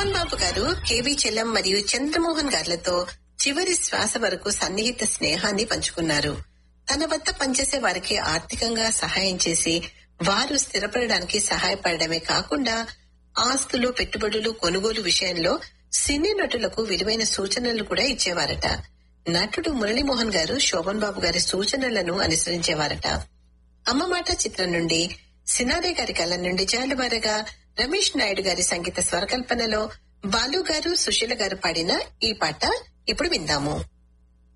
శోభన్ బాబు గారు కేవి చెల్లం మరియు చంద్రమోహన్ గారులతో చివరి శ్వాస వరకు సన్నిహిత స్నేహాన్ని పంచుకున్నారు తన వద్ద పనిచేసే వారికి ఆర్థికంగా సహాయం చేసి వారు స్థిరపడడానికి సహాయపడడమే కాకుండా ఆస్తులు పెట్టుబడులు కొనుగోలు విషయంలో సినీ నటులకు విలువైన సూచనలు కూడా ఇచ్చేవారట నటుడు మురళీమోహన్ గారు శోభన్ బాబు గారి సూచనలను అనుసరించేవారట అమ్మ మాట చిత్రం నుండి సినారే గారి కళ్ళ నుండి జాలువారగా రమేష్ నాయుడు గారి సంగీత స్వరకల్పనలో బాలు గారు సుశీల గారు పాడిన ఈ పాట ఇప్పుడు విందాము